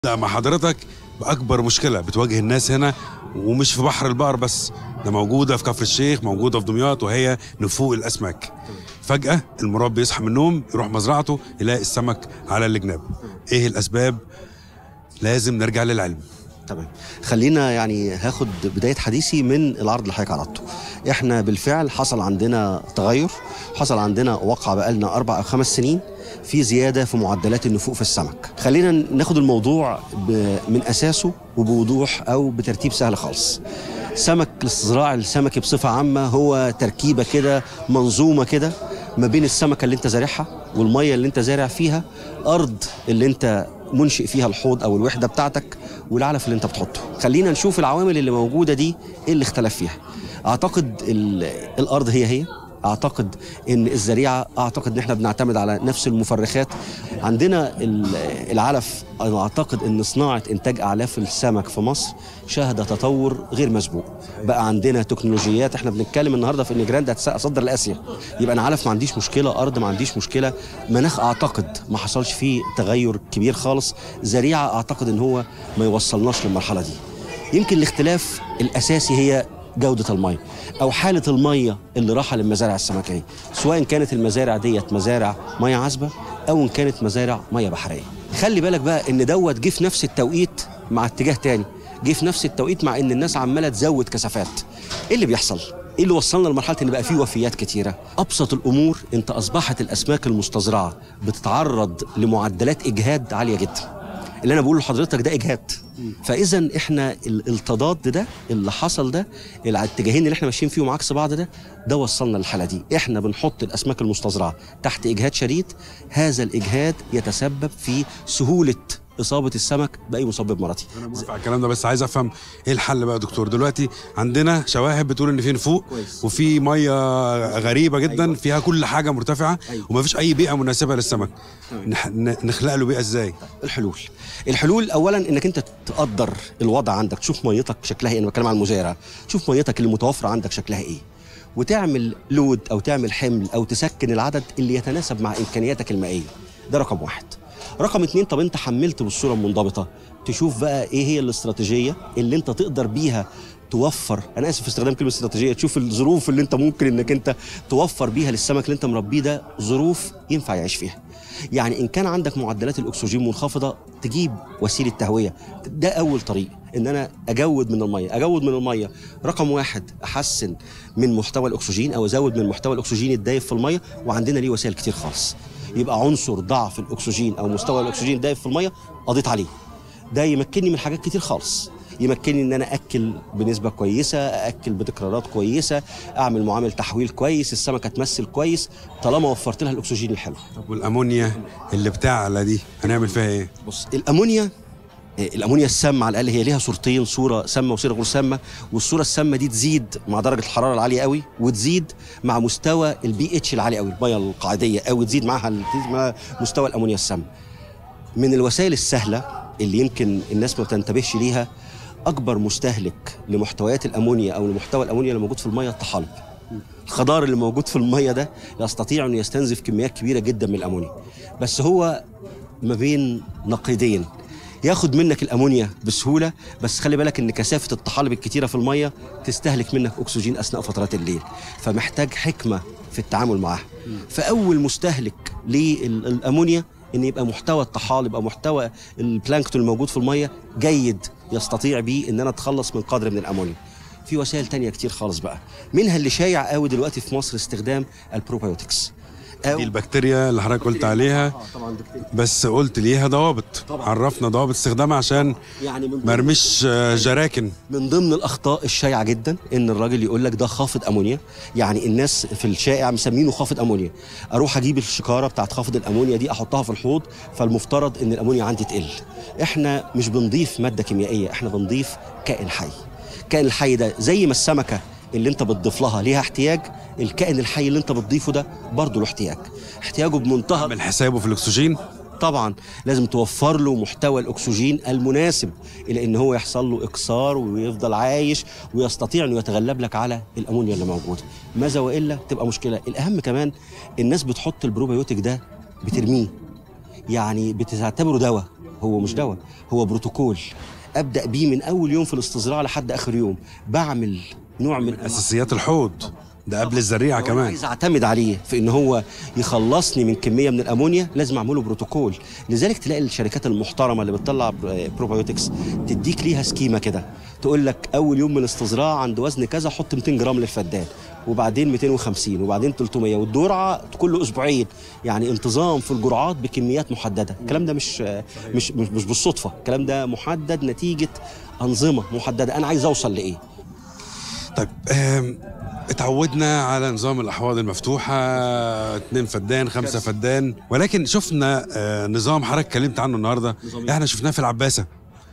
لا مع حضرتك بأكبر مشكلة بتواجه الناس هنا ومش في بحر البقر بس ده موجودة في كفر الشيخ موجودة في دمياط وهي نفوق الأسماك فجأة المربي يصحى من النوم يروح مزرعته يلاقي السمك على الجناب إيه الأسباب لازم نرجع للعلم تمام خلينا يعني هاخد بدايه حديثي من العرض اللي حضرتك عرضته احنا بالفعل حصل عندنا تغير حصل عندنا وقع بقالنا اربع او خمس سنين في زياده في معدلات النفوق في السمك خلينا ناخد الموضوع ب- من اساسه وبوضوح او بترتيب سهل خالص سمك الاستزراع السمكي بصفه عامه هو تركيبه كده منظومه كده ما بين السمكه اللي انت زارعها والميه اللي انت زارع فيها ارض اللي انت منشئ فيها الحوض او الوحده بتاعتك والعلف اللي انت بتحطه خلينا نشوف العوامل اللي موجوده دي ايه اللي اختلف فيها اعتقد ال- الارض هي هي اعتقد ان الزريعه اعتقد ان احنا بنعتمد على نفس المفرخات عندنا ال- العلف انا اعتقد ان صناعه انتاج اعلاف السمك في مصر شهد تطور غير مسبوق بقى عندنا تكنولوجيات احنا بنتكلم النهارده في ان جراند هتصدر لاسيا يبقى انا علف ما عنديش مشكله ارض ما عنديش مشكله مناخ اعتقد ما حصلش فيه تغير كبير خالص زريعه اعتقد ان هو ما يوصلناش للمرحله دي يمكن الاختلاف الاساسي هي جودة المية أو حالة المية اللي راحة للمزارع السمكية سواء كانت المزارع ديت مزارع مية عذبة أو إن كانت مزارع مية بحرية خلي بالك بقى إن دوت جه في نفس التوقيت مع اتجاه تاني جه في نفس التوقيت مع إن الناس عمالة تزود كثافات إيه اللي بيحصل؟ ايه اللي وصلنا لمرحله ان بقى فيه وفيات كتيره ابسط الامور انت اصبحت الاسماك المستزرعه بتتعرض لمعدلات اجهاد عاليه جدا اللي انا بقوله لحضرتك ده اجهاد فاذا احنا ال- التضاد ده اللي حصل ده الاتجاهين اللي احنا ماشيين فيهم عكس بعض ده ده وصلنا للحاله دي احنا بنحط الاسماك المستزرعه تحت اجهاد شديد هذا الاجهاد يتسبب في سهوله اصابه السمك باي مسبب مرضي أنا موافق على الكلام ده بس عايز أفهم إيه الحل بقى يا دكتور دلوقتي عندنا شواهد بتقول إن في نفوق كويس. وفي مية غريبة جدا أيوة. فيها كل حاجة مرتفعة أيوة. ومفيش أي بيئة مناسبة للسمك تمام. نح- ن- نخلق له بيئة إزاي الحلول الحلول اولا انك انت تقدر الوضع عندك تشوف ميتك شكلها ايه انا بتكلم عن المزارع تشوف ميتك اللي متوفره عندك شكلها ايه وتعمل لود او تعمل حمل او تسكن العدد اللي يتناسب مع امكانياتك المائيه ده رقم واحد رقم اتنين طب انت حملت بالصوره المنضبطه تشوف بقى ايه هي الاستراتيجيه اللي انت تقدر بيها توفر انا اسف في استخدام كلمه استراتيجيه تشوف الظروف اللي انت ممكن انك انت توفر بيها للسمك اللي انت مربيه ده ظروف ينفع يعيش فيها يعني ان كان عندك معدلات الاكسجين منخفضه تجيب وسيله تهويه ده اول طريق ان انا اجود من الميه اجود من الميه رقم واحد احسن من محتوى الاكسجين او ازود من محتوى الاكسجين الدايب في الميه وعندنا ليه وسائل كتير خالص يبقى عنصر ضعف الاكسجين او مستوى الاكسجين الدايب في الميه قضيت عليه ده يمكنني من حاجات كتير خالص يمكنني ان انا اكل بنسبه كويسه اكل بتكرارات كويسه اعمل معامل تحويل كويس السمكه تمثل كويس طالما وفرت لها الاكسجين الحلو طب والأمونيا اللي بتعلى دي هنعمل فيها إيه بص الامونيا آه، الامونيا السامه على الاقل هي ليها صورتين صوره سامه وصوره غير سامه والصوره السامه دي تزيد مع درجه الحراره العاليه قوي وتزيد مع مستوى البي اتش العالي قوي الميه القاعديه قوي تزيد معاها تزيد مع مستوى الامونيا السامه من الوسائل السهله اللي يمكن الناس ما تنتبهش ليها اكبر مستهلك لمحتويات الامونيا او لمحتوى الامونيا اللي موجود في الميه الطحالب الخضار اللي موجود في الميه ده يستطيع انه يستنزف كميات كبيره جدا من الامونيا بس هو ما بين نقيضين ياخد منك الامونيا بسهوله بس خلي بالك ان كثافه الطحالب الكتيره في الميه تستهلك منك اكسجين اثناء فترات الليل فمحتاج حكمه في التعامل معاها فاول مستهلك للامونيا ان يبقى محتوى الطحالب او محتوى البلانكتون الموجود في الميه جيد يستطيع بيه ان انا اتخلص من قدر من الامونيا في وسائل تانية كتير خالص بقى منها اللي شايع قوي دلوقتي في مصر استخدام البروبايوتكس أو دي البكتيريا اللي حضرتك قلت عليها آه، طبعا بكتيريا. بس قلت ليها ضوابط طبعا. عرفنا ضوابط استخدامها عشان يعني من ضمن مرمش آه، جراكن من ضمن الاخطاء الشائعه جدا ان الراجل يقول لك ده خافض امونيا يعني الناس في الشائع مسمينه خافض امونيا اروح اجيب الشكاره بتاعت خافض الامونيا دي احطها في الحوض فالمفترض ان الامونيا عندي تقل احنا مش بنضيف ماده كيميائيه احنا بنضيف كائن حي الكائن الحي ده زي ما السمكه اللي انت بتضيف لها ليها احتياج الكائن الحي اللي انت بتضيفه ده برضه له احتياج احتياجه بمنتهى عمل حسابه في الاكسجين طبعا لازم توفر له محتوى الاكسجين المناسب الى ان هو يحصل له اكسار ويفضل عايش ويستطيع انه يتغلب لك على الامونيا اللي موجوده ماذا والا تبقى مشكله الاهم كمان الناس بتحط البروبيوتيك ده بترميه يعني بتعتبره دواء هو مش دواء هو بروتوكول ابدا بيه من اول يوم في الاستصدراع لحد اخر يوم بعمل نوع من أنواع- اساسيات الحوض ده قبل الزريعه لو أنا كمان عايز اعتمد عليه في ان هو يخلصني من كميه من الامونيا لازم اعمله بروتوكول لذلك تلاقي الشركات المحترمه اللي بتطلع بر- بروبايوتكس تديك ليها سكيمه كده تقول لك اول يوم من الاستصدراع عند وزن كذا حط 200 جرام للفدان وبعدين 250 وبعدين 300 والجرعه كل اسبوعين يعني انتظام في الجرعات بكميات محدده الكلام ده مش مش مش, مش بالصدفه الكلام ده محدد نتيجه انظمه محدده انا عايز اوصل لايه طيب آم، اتعودنا على نظام الاحواض المفتوحه اتنين فدان خمسه فدان ولكن شفنا آه، نظام حضرتك اتكلمت عنه النهارده نظام إيه؟ احنا شفناه في العباسه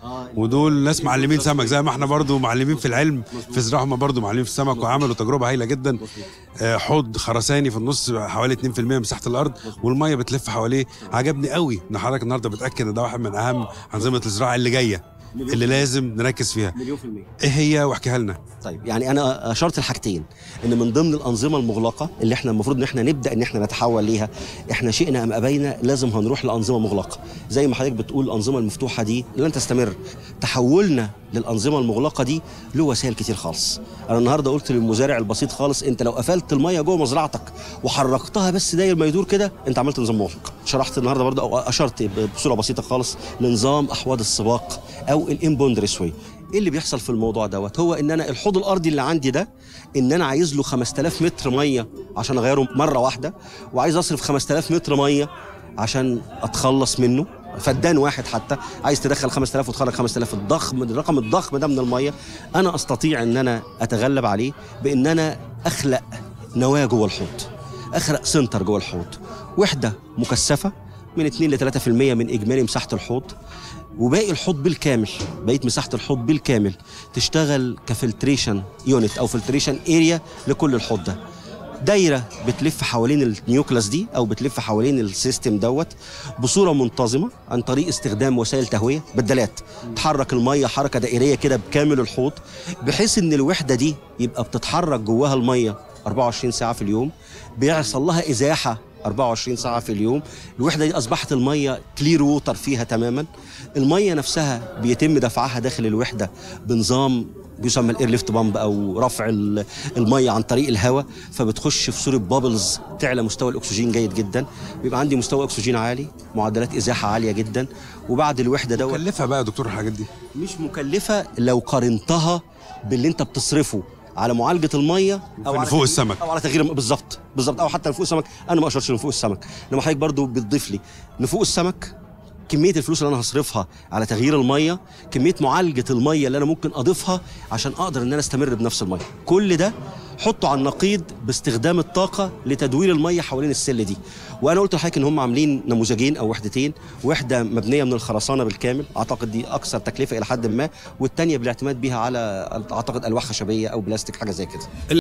ودول ناس معلمين سمك زي ما احنا برضو معلمين في العلم في زراعه هم برضو معلمين في السمك وعملوا تجربه هايله جدا آه، حوض خرساني في النص حوالي 2% من مساحه الارض والميه بتلف حواليه عجبني قوي ان حضرتك النهارده بتاكد ان ده واحد من اهم انظمه الزراعه اللي جايه اللي لازم نركز فيها مليون في المية ايه هي واحكيها لنا طيب يعني انا اشرت الحاجتين ان من ضمن الانظمه المغلقه اللي احنا المفروض ان احنا نبدا ان احنا نتحول ليها احنا شئنا ام ابينا لازم هنروح لانظمه مغلقه زي ما حضرتك بتقول الانظمه المفتوحه دي لن تستمر تحولنا للانظمه المغلقه دي له وسائل كتير خالص انا النهارده قلت للمزارع البسيط خالص انت لو قفلت الميه جوه مزرعتك وحركتها بس داير ما يدور كده انت عملت نظام مغلق شرحت النهارده برضه او اشرت بصوره بسيطه خالص لنظام احواض السباق او الامبوند ريسوي ايه اللي بيحصل في الموضوع دوت هو ان انا الحوض الارضي اللي عندي ده ان انا عايز له 5000 متر ميه عشان اغيره مره واحده وعايز اصرف 5000 متر ميه عشان اتخلص منه فدان واحد حتى عايز تدخل 5000 وتخرج 5000 الضخم الرقم الضخم ده من الميه انا استطيع ان انا اتغلب عليه بان انا اخلق نواه جوه الحوض اخلق سنتر جوه الحوض وحده مكثفه من 2 ل 3% من اجمالي مساحه الحوض وباقي الحوض بالكامل بقيه مساحه الحوض بالكامل تشتغل كفلتريشن يونت او فلتريشن اريا لكل الحوض ده دايره بتلف حوالين النيوكلاس دي او بتلف حوالين السيستم دوت بصوره منتظمه عن طريق استخدام وسائل تهويه بدلات تحرك الميه حركه دائريه كده بكامل الحوض بحيث ان الوحده دي يبقى بتتحرك جواها الميه 24 ساعه في اليوم بيحصل لها ازاحه 24 ساعة في اليوم الوحدة دي أصبحت المية كلير ووتر فيها تماما المية نفسها بيتم دفعها داخل الوحدة بنظام بيسمى الاير ليفت بامب او رفع ال- الميه عن طريق الهواء فبتخش في صوره بابلز تعلى مستوى الاكسجين جيد جدا بيبقى عندي مستوى اكسجين عالي معدلات ازاحه عاليه جدا وبعد الوحده دوت كلفها بقى يا دكتور الحاجات دي مش مكلفه لو قارنتها باللي انت بتصرفه على معالجه الميه او في على نفوق تغيير- السمك. او على تغيير بالظبط بالظبط او حتى نفوق السمك انا ما اشرتش لنفوق السمك انما حضرتك برضو بتضيف لي نفوق السمك كميه الفلوس اللي انا هصرفها على تغيير الميه كميه معالجه الميه اللي انا ممكن اضيفها عشان اقدر ان انا استمر بنفس الميه كل ده حطه على النقيض باستخدام الطاقه لتدوير الميه حوالين السله دي وانا قلت لحضرتك ان هم عاملين نموذجين او وحدتين وحده مبنيه من الخرسانه بالكامل اعتقد دي اكثر تكلفه الى حد ما والثانيه بالاعتماد بيها على اعتقد الواح خشبيه او بلاستيك حاجه زي كده